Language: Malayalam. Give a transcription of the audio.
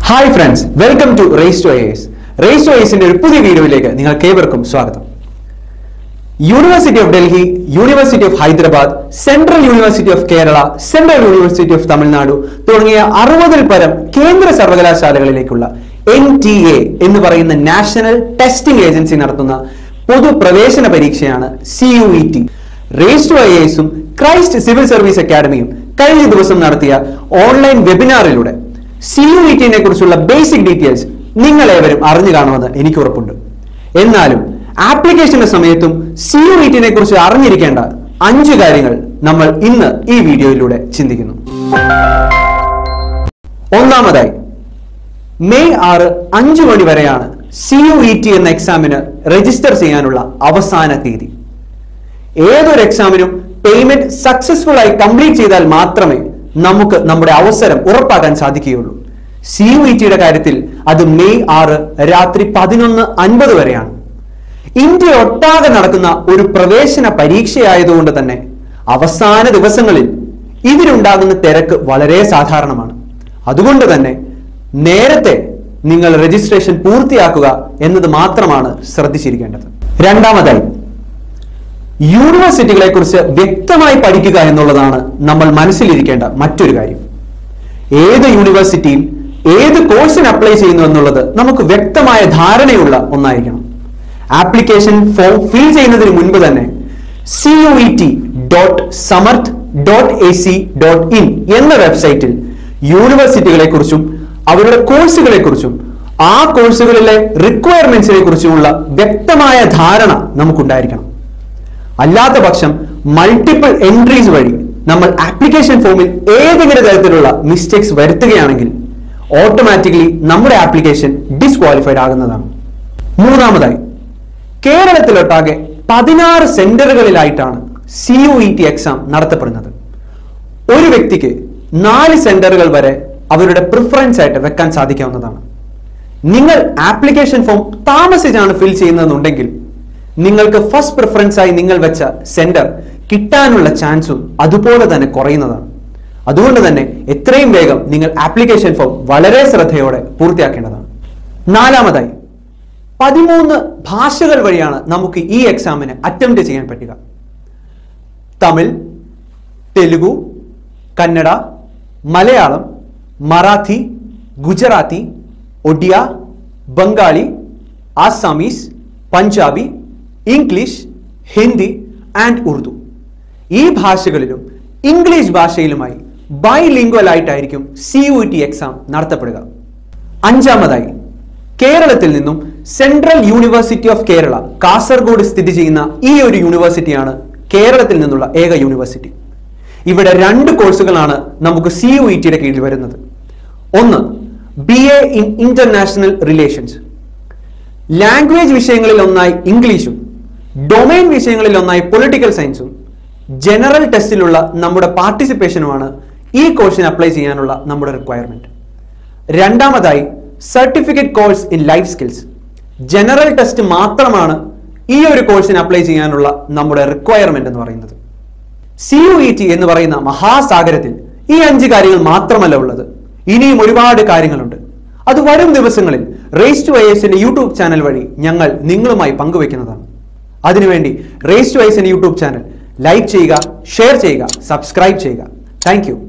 hi friends welcome to Race to IAS Race to ഐഎസിന്റെ ഒരു പുതിയ വീഡിയോയിലേക്ക് നിങ്ങൾക്ക് ഏവർക്കും സ്വാഗതം university of Delhi university of Hyderabad central university of Kerala central university of Tamil Nadu തുടങ്ങിയ അറുപതിൽ പരം കേന്ദ്ര സർവകലാശാലകളിലേക്കുള്ള എൻ ടി എ എന്ന് പറയുന്ന നാഷണൽ ടെസ്റ്റിംഗ് ഏജൻസി നടത്തുന്ന പൊതുപ്രവേശന പരീക്ഷയാണ് C U E T Race to I എസും ക്രൈസ്റ്റ് സിവിൽ സർവീസ് അക്കാദമിയും കഴിഞ്ഞ ദിവസം നടത്തിയ ഓൺലൈൻ വെബിനാറിലൂടെ സി യു ഇ ടിനെ കുറിച്ചുള്ള ബേസിക് ഡീറ്റെയിൽസ് നിങ്ങളേവരും അറിഞ്ഞു കാണുമെന്ന് എനിക്ക് ഉറപ്പുണ്ട് എന്നാലും ആപ്ലിക്കേഷന്റെ സമയത്തും സി യു ഇ ടിനെ കുറിച്ച് അറിഞ്ഞിരിക്കേണ്ട അഞ്ച് കാര്യങ്ങൾ നമ്മൾ ഇന്ന് ഈ വീഡിയോയിലൂടെ ചിന്തിക്കുന്നു ഒന്നാമതായി മെയ് ആറ് അഞ്ചു മണി വരെയാണ് സി യു ഇ ടി എന്ന എക്സാമിന് രജിസ്റ്റർ ചെയ്യാനുള്ള അവസാന തീയതി ഏതൊരു എക്സാമിനും പേയ്മെന്റ് സക്സസ്ഫുൾ ആയി കംപ്ലീറ്റ് ചെയ്താൽ മാത്രമേ നമുക്ക് നമ്മുടെ അവസരം ഉറപ്പാക്കാൻ സാധിക്കുകയുള്ളൂ സി യു ഇ ടിയുടെ കാര്യത്തിൽ അത് മെയ് ആറ് രാത്രി പതിനൊന്ന് അൻപത് വരെയാണ് ഇന്ത്യ ഒട്ടാകെ നടക്കുന്ന ഒരു പ്രവേശന പരീക്ഷയായതുകൊണ്ട് തന്നെ അവസാന ദിവസങ്ങളിൽ ഇതിനുണ്ടാകുന്ന തിരക്ക് വളരെ സാധാരണമാണ് അതുകൊണ്ട് തന്നെ നേരത്തെ നിങ്ങൾ രജിസ്ട്രേഷൻ പൂർത്തിയാക്കുക എന്നത് മാത്രമാണ് ശ്രദ്ധിച്ചിരിക്കേണ്ടത് രണ്ടാമതായി യൂണിവേഴ്സിറ്റികളെ കുറിച്ച് വ്യക്തമായി പഠിക്കുക എന്നുള്ളതാണ് നമ്മൾ മനസ്സിലിരിക്കേണ്ട മറ്റൊരു കാര്യം ഏത് യൂണിവേഴ്സിറ്റിയിൽ ഏത് കോഴ്സിന് അപ്ലൈ ചെയ്യുന്നു എന്നുള്ളത് നമുക്ക് വ്യക്തമായ ധാരണയുള്ള ഒന്നായിരിക്കണം ആപ്ലിക്കേഷൻ ഫോം ഫിൽ ചെയ്യുന്നതിന് മുൻപ് തന്നെ C U E T dot Samarth dot A C dot in എന്ന വെബ്സൈറ്റിൽ യൂണിവേഴ്സിറ്റികളെ കുറിച്ചും അവരുടെ കോഴ്സുകളെ കുറിച്ചും ആ കോഴ്സുകളിലെ റിക്വയർമെന്റ്സിനെ കുറിച്ചുമുള്ള വ്യക്തമായ ധാരണ നമുക്കുണ്ടായിരിക്കണം അല്ലാത്ത പക്ഷം മൾട്ടിപ്പിൾ എൻട്രീസ് വഴി നമ്മൾ ആപ്ലിക്കേഷൻ ഫോമിൽ ഏതെങ്കിലും തരത്തിലുള്ള മിസ്റ്റേക്സ് വരുത്തുകയാണെങ്കിൽ ഓട്ടോമാറ്റിക്കലി നമ്മുടെ ആപ്ലിക്കേഷൻ ഡിസ്ക്വാളിഫൈഡ് ആകുന്നതാണ് മൂന്നാമതായി കേരളത്തിലൊട്ടാകെ പതിനാറ് സെന്ററുകളിലായിട്ടാണ് C U E T exam നടത്തപ്പെടുന്നത് ഒരു വ്യക്തിക്ക് നാല് സെന്ററുകൾ വരെ അവരുടെ പ്രിഫറൻസ് ആയിട്ട് വെക്കാൻ സാധിക്കാവുന്നതാണ് നിങ്ങൾ ആപ്ലിക്കേഷൻ ഫോം താമസിച്ചാണ് ഫിൽ ചെയ്യുന്നതെന്നുണ്ടെങ്കിൽ നിങ്ങൾക്ക് ഫസ്റ്റ് പ്രിഫറൻസ് ആയി നിങ്ങൾ വെച്ച സെന്റർ കിട്ടാനുള്ള ചാൻസും അതുപോലെ തന്നെ കുറയുന്നതാണ് അതുകൊണ്ട് തന്നെ എത്രയും വേഗം നിങ്ങൾ ആപ്ലിക്കേഷൻ ഫോം വളരെ ശ്രദ്ധയോടെ പൂർത്തിയാക്കേണ്ടതാണ് നാലാമതായി പതിമൂന്ന് ഭാഷകൾ വഴിയാണ് നമുക്ക് ഈ എക്സാമിന് അറ്റംപ്റ്റ് ചെയ്യാൻ പറ്റുക തമിഴ് തെലുഗു കന്നഡ മലയാളം മറാത്തി ഗുജറാത്തി ഒഡിയ ബംഗാളി ആസാമീസ് പഞ്ചാബി ഇംഗ്ലീഷ് ഹിന്ദി ആൻഡ് ഉറുദു ഈ ഭാഷകളിലും ഇംഗ്ലീഷ് ഭാഷയിലുമായി ബൈലിംഗ്വൽ ആയിട്ടായിരിക്കും സി യു ടി എക്സാം നടത്തപ്പെടുക അഞ്ചാമതായി കേരളത്തിൽ നിന്നും central university of Kerala Kasaragod സ്ഥിതി ചെയ്യുന്ന ഈ ഒരു യൂണിവേഴ്സിറ്റിയാണ് കേരളത്തിൽ നിന്നുള്ള ഏക യൂണിവേഴ്സിറ്റി ഇവിടെ രണ്ട് കോഴ്സുകളാണ് നമുക്ക് സി യു ഇ ടിയുടെ കീഴിൽ വരുന്നത് ഒന്ന് B A in international relations language വിഷയങ്ങളിൽ ഒന്നായി ഇംഗ്ലീഷും ഡൊമൈൻ വിഷയങ്ങളിൽ ഒന്നായി പൊളിറ്റിക്കൽ സയൻസും ജനറൽ ടെസ്റ്റിലുള്ള നമ്മുടെ പാർട്ടിസിപ്പേഷനുമാണ് ഈ കോഴ്സിന് അപ്ലൈ ചെയ്യാനുള്ള നമ്മുടെ റിക്വയർമെന്റ് രണ്ടാമതായി certificate course in life skills general test മാത്രമാണ് ഈ ഒരു കോഴ്സിന് അപ്ലൈ ചെയ്യാനുള്ള നമ്മുടെ റിക്വയർമെന്റ് എന്ന് പറയുന്നത് സി യു ഇ ടി എന്ന് പറയുന്ന മഹാസാഗരത്തിൽ ഈ അഞ്ച് കാര്യങ്ങൾ മാത്രമല്ല ഉള്ളത് ഇനിയും ഒരുപാട് കാര്യങ്ങളുണ്ട് അത് വരും ദിവസങ്ങളിൽ റേസ് ടു ഐഎസിന്റെ യൂട്യൂബ് ചാനൽ വഴി ഞങ്ങൾ നിങ്ങളുമായി പങ്കുവെക്കുന്നതാണ് അതിനുവേണ്ടി റേസ് ടു ഐഎസിന്റെ യൂട്യൂബ് ചാനൽ ലൈക്ക് ചെയ്യുക ഷെയർ ചെയ്യുക സബ്സ്ക്രൈബ് ചെയ്യുക താങ്ക്